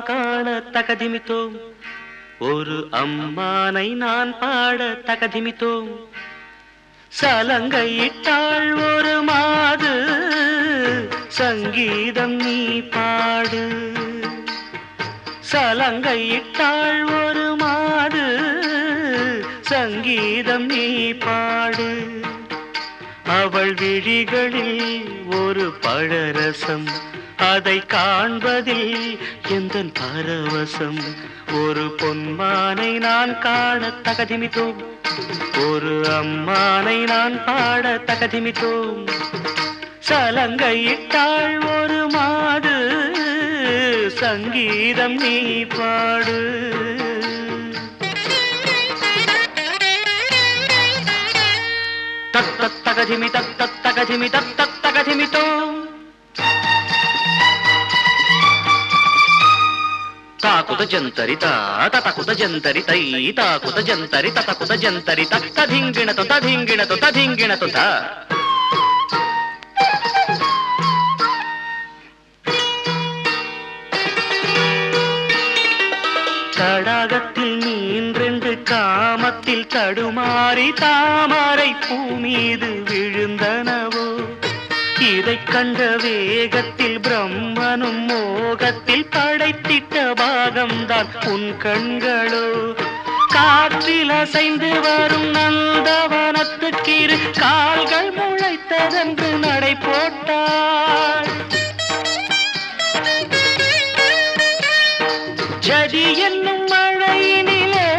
காண தகதிமித்தோம் ஒரு அம்மானை நான் பாட தகதிமித்தோம் சலங்கையிட்டாள் ஒரு மாது சங்கீதம் நீ பாடு சலங்கையிட்டாள் ஒரு மாது சங்கீதம் நீ பாடு அவள் விழிகளில் ஒரு பழரசம் அதை காண்பதில் எந்த பரவசம் ஒரு பொன்மானை நான் காண தகதிமித்தோம் ஒரு அம்மானை நான் பாட தகதிமித்தோம் சலங்கையிட்டாள் ஒரு மாது சங்கீதம் நீ பாடு தத்தத்தகதிமி தத்தத்தகதிமி தத்தத்தகதிமித்தோம் తాకుత జంతరిత తతకుత జంతరిత తాకుత జంతరి తతకుత జంతరిత తధింగిణతో తధింగిణతో తధింగిణతో త தடாகத்தில் நீன்றென்று காமத்தில் தடுமாறி தாமரை பூ மீது விழுந்தனவோ இதைக் கண்ட வேகத்தில் பிரம்மனும் மோகத்தில் படைத்திட்ட பாகம்தான் உன் கண்களோ காற்றில் அசைந்து வரும் நந்தவனத்துக்கிரு கால்கள் முளைத்ததென்று நடை போட்டாள் ஜதி என்னும் மழையினிலே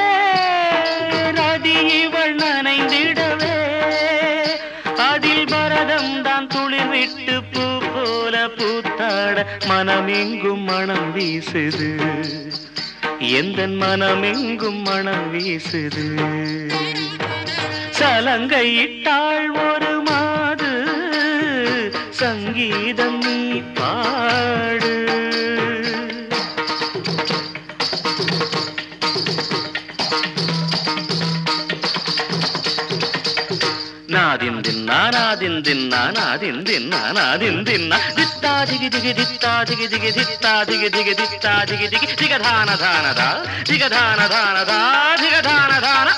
ரதி இவள் நனைந்திடவே அதில் பரதம் தான் துளிர் விட்டு பூ போல பூத்தாட மனமெங்கும் மனம் வீசுது எந்த மனமெங்கும் மனம் வீசுது சலங்கையிட்டாள் ஒரு மாது சங்கீதம் நீ பாடு నాదిన్ దిన్నా నాదిన్ దిన్నా నాదిన్ దిన్నా నాదిన్ దిన్నా దిత్తా దిగి దిగి దిత్తా దిగి దిగి దిత్తా దిగి దిగి దిత్తా దిగి దిగి దిగధాన ధానదా దిగధాన ధానదా దిగధాన ధాన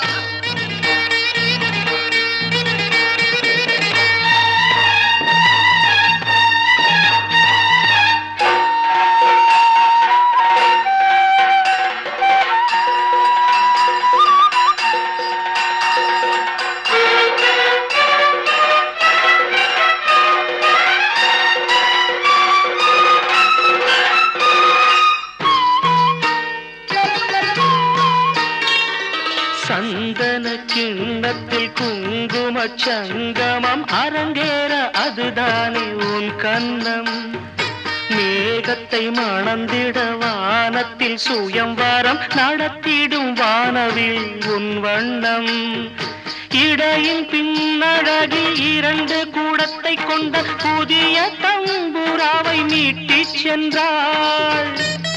சந்தன கிண்ணத்தில் குங்கும சங்கமம் அரங்கேற அதுதானே உன் கண்ணம் மேகத்தை மணந்திட வானத்தில் சுயம்வரம் நடத்திடும் வானவில் உன் வண்ணம் இடையின் பின்னழகில் இரண்டு கூடத்தை கொண்ட புதிய தம்புராவை மீட்டிச் சென்றாள்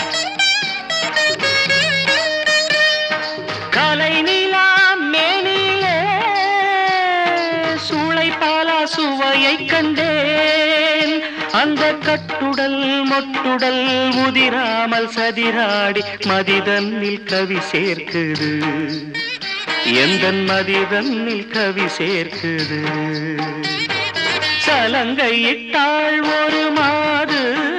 கலை நிலா மேனிலே சூளை பாலா சுவையை கண்டேன் அந்த கட்டுடல் மொட்டுடல் முதிராமல் சதிராடி மதிதன்னில் கவி சேர்க்குது எந்த மதிதன்னில் கவி சேர்க்குது சலங்கையிட்டாள் ஒரு மாது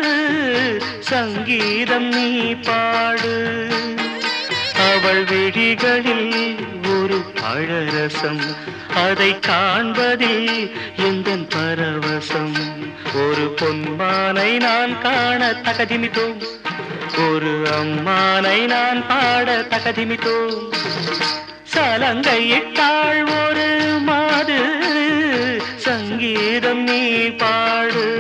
சங்கீதம் நீ பாடு அவள் விழிகளில் ஒரு பழரசம் அதை காண்பதில் எந்த பரவசம் ஒரு பொன்மானை நான் காண தகதிமித்தோம் ஒரு அம்மானை நான் பாட தகதிமித்தோம் சலங்கையிட்டாள் ஒரு மாது சங்கீதம் நீ பாடு